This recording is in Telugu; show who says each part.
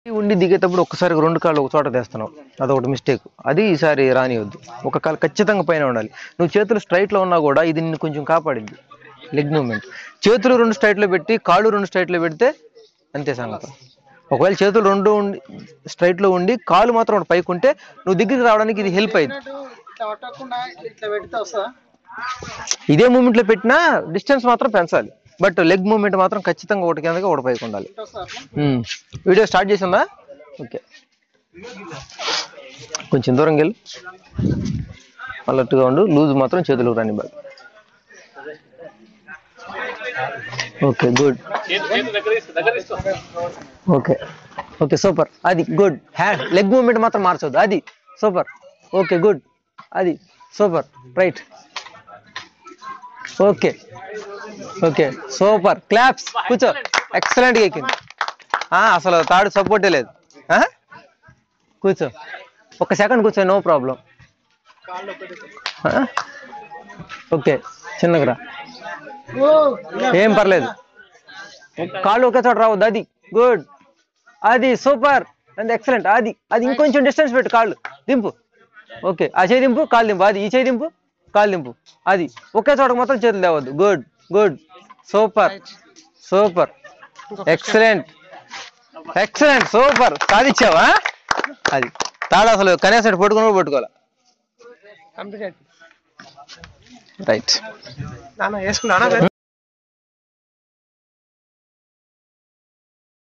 Speaker 1: ఉండి దిగేటప్పుడు ఒక్కసారి రెండు కాళ్ళు ఒక చోట తెస్తున్నావు అదొకటి మిస్టేక్ అది ఈసారి రానివద్దు ఒక కాలు ఖచ్చితంగా పైన ఉండాలి నువ్వు చేతులు straight లో ఉన్నా కూడా ఇది నిన్ను కొంచెం కాపాడింది లెగ్ మూమెంట్ చేతులు రెండు straight లో పెట్టి కాళ్ళు రెండు straight లో పెడితే అంతే సంగతి ఒకవేళ చేతులు రెండు ఉండి straight లో ఉండి కాలు మాత్రం ఒకటి పైకి ఉంటే నువ్వు దగ్గరికి రావడానికి ఇది హెల్ప్ అయింది
Speaker 2: ఇట్లా పట్టకుండా ఇట్లా పెడితే వస్తుందా
Speaker 1: ఇదే మూమెంట్ లో పెట్టినా డిస్టెన్స్ మాత్రం పెంచాలి బట్ లెగ్ మూమెంట్ మాత్రం ఖచ్చితంగా ఒకటి కిందకి ఒకటి పైకి ఉండాలి
Speaker 2: ఇట్లా వస్తుందా అట్లా?
Speaker 1: మ్మ్. వీడియో స్టార్ట్ చేసిందా ఓకే కొంచెం దూరం వెళ్ళి అలర్ట్గా ఉండు లూజ్ మాత్రం చేతులు రాని బాగా okay good okay okay super అది గుడ్ హ్యాండ్ లెగ్ మూమెంట్ మాత్రం మార్చొద్దు అది సూపర్ ఓకే గుడ్ అది super right okay okay super claps కూర్చో ఎక్సలెంట్గా ఎక్కింది ఆ, అసలు తాడు సపోర్టే లేదు ఆ? కూర్చో ఒక సెకండ్ కూర్చో నో ప్రాబ్లం ఓకే చిన్నగా రా ఏం పర్లేదు కాళ్ళు ఒకే చోట రావద్దు అది గుడ్ అది సూపర్ అది ఎక్సలెంట్ అది అది ఇంకొంచెం డిస్టెన్స్ పెట్టు కాళ్ళు దింపు ఓకే ఆ చేయి దింపు కాళ్ళు దింపు అది ఈ చేయి దింపు కాళ్ళు దింపు అది ఒకే చోట మాత్రం చేతులు తేవద్దు good good super super excellent excellent super సాధించావా అది తాడు అసలు కనీసం ఇటు పట్టుకుని కూడా పట్టుకోవాలి
Speaker 2: కంప్లీట్
Speaker 1: రైట్
Speaker 2: నాన్న వేసుకున్నానా